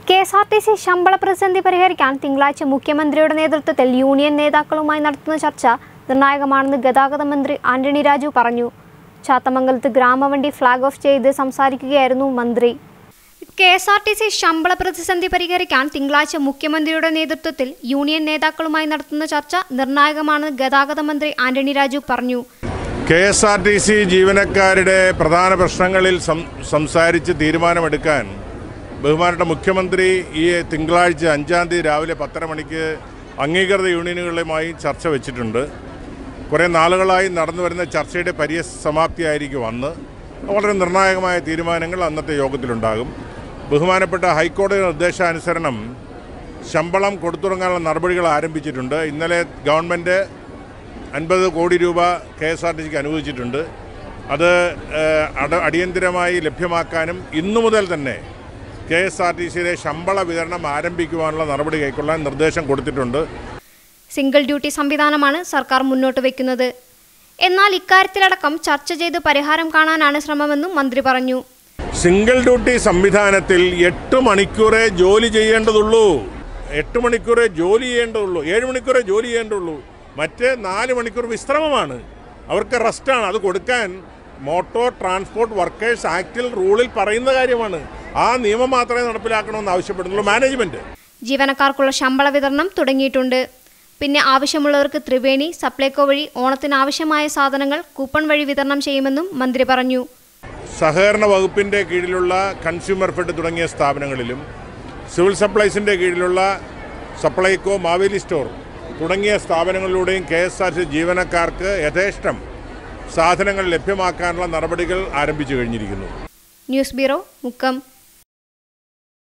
K S R T C ശമ്പള പ്രതിസന്ധി പരിഹരിക്കാൻ തിങ്കളാഴ്ച മുഖ്യമന്ത്രിയുടെ നേതൃത്വത്തിൽ യൂണിയൻ നേതാക്കളുമായി നടത്തുന്ന ചർച്ച നിർണായകമാണെന്ന് ഗതാഗത മന്ത്രി ആന്റണി രാജു പറഞ്ഞു ചാത്തമംഗലത്ത് ഗ്രാമവണ്ടി ഫ്ളാഗ് ഓഫ് ചെയ്ത് സംസാരിക്കുകയായിരുന്നു മന്ത്രി K S R T C ശമ്പള പ്രതിസന്ധി പരിഹരിക്കാൻ തിങ്കളാഴ്ച മുഖ്യമന്ത്രിയുടെ നേതൃത്വത്തിൽ യൂണിയൻ നേതാക്കളുമായി നടത്തുന്ന ചർച്ച നിർണായകമാണെന്ന് ഗതാഗത മന്ത്രി ആന്റണി രാജു പറഞ്ഞു K S R T C ജീവനക്കാരുടെ പ്രധാന പ്രശ്നങ്ങളിൽ സം- സംസാരിച്ച് തീരുമാനമെടുക്കാൻ ബഹുമാനപ്പെട്ട മുഖ്യമന്ത്രി ഈ തിങ്കളാഴ്ച അഞ്ചാം തീയതി രാവിലെ പത്തര മണിക്ക് അംഗീകൃത യൂണിയനുകളുമായി ചർച്ച വെച്ചിട്ടുണ്ട് കുറേ നാളുകളായി നടന്നു വരുന്ന ചർച്ചയുടെ പരിസമാപ്തിയായിരിക്കും അന്ന് വളരെ നിർണായകമായ തീരുമാനങ്ങൾ അന്നത്തെ യോഗത്തിലുണ്ടാകും ബഹുമാനപ്പെട്ട ഹൈക്കോടതി നിർദ്ദേശാനുസരണം ശമ്പളം കൊടുത്തുടങ്ങാനുള്ള നടപടികൾ ആരംഭിച്ചിട്ടുണ്ട് ഇന്നലെ ഗവൺമെൻറ് അൻപത് കോടി രൂപ കെ എസ് ആർ ടി സിക്ക് അനുവദിച്ചിട്ടുണ്ട് അത് ഏഹ്, അട- അടിയന്തിരമായി ലഭ്യമാക്കാനും ഇന്നു മുതൽ തന്നെ കെ എസ് ആർ ടി സിയിലെ ശമ്പള വിതരണം ആരംഭിക്കുവാനുള്ള നടപടി കൈക്കൊള്ളാൻ നിർദ്ദേശം കൊടുത്തിട്ടുണ്ട് സിംഗിൾ ഡ്യൂട്ടി സംവിധാനമാണ് സർക്കാർ മുന്നോട്ട് വയ്ക്കുന്നത് എന്നാൽ ഇക്കാര്യത്തിലടക്കം ചർച്ച ചെയ്ത് പരിഹാരം കാണാനാണ് ശ്രമമെന്നും മന്ത്രി പറഞ്ഞു സിംഗിൾ ഡ്യൂട്ടി സംവിധാനത്തിൽ എട്ട് മണിക്കൂറേ ജോലി ചെയ്യേണ്ടതുള്ളൂ എട്ട് മണിക്കൂറേ ജോലി ചെയ്യേണ്ടതുള്ളൂ ഏഴ് മണിക്കൂറേ ജോലി ചെയ്യേണ്ടതുള്ളൂ മറ്റ് നാല് മണിക്കൂർ വിശ്രമമാണ് അവർക്ക് റെസ്റ്റാണ് അത് കൊടുക്കാൻ മോട്ടോർ ട്രാൻസ്പോർട്ട് വർക്കേഴ്സ് ആക്ടിൽ റൂളിൽ പറയുന്ന കാര്യമാണ് ആ നിയമം മാത്രമേ നടപ്പിലാക്കണമെന്ന് ആവശ്യപ്പെടുന്നുള്ളൂ മാനേജ്മെൻറ്റ് ജീവനക്കാർക്കുള്ള ശമ്പള വിതരണം തുടങ്ങിയിട്ടുണ്ട് പിന്നെ ആവശ്യമുള്ളവർക്ക് ത്രിവേണി സപ്ലൈകോ വഴി ഓണത്തിന് ആവശ്യമായ സാധനങ്ങൾ കൂപ്പൺ വഴി വിതരണം ചെയ്യുമെന്നും മന്ത്രി പറഞ്ഞു സഹകരണ വകുപ്പിൻ്റെ കീഴിലുള്ള കൺസ്യൂമർ ഫെഡ് തുടങ്ങിയ സ്ഥാപനങ്ങളിലും സിവിൽ സപ്ലൈസിൻ്റെ കീഴിലുള്ള സപ്ലൈകോ മാവേലി സ്റ്റോർ തുടങ്ങിയ സ്ഥാപനങ്ങളിലൂടെയും കെ എസ് ആർ സി ജീവനക്കാർക്ക് യഥേഷ്ടം സാധനങ്ങൾ ലഭ്യമാക്കാനുള്ള നടപടികൾ ആരംഭിച്ചു കഴിഞ്ഞിരിക്കുന്നു ന്യൂസ് ബ്യൂറോ മുക്കം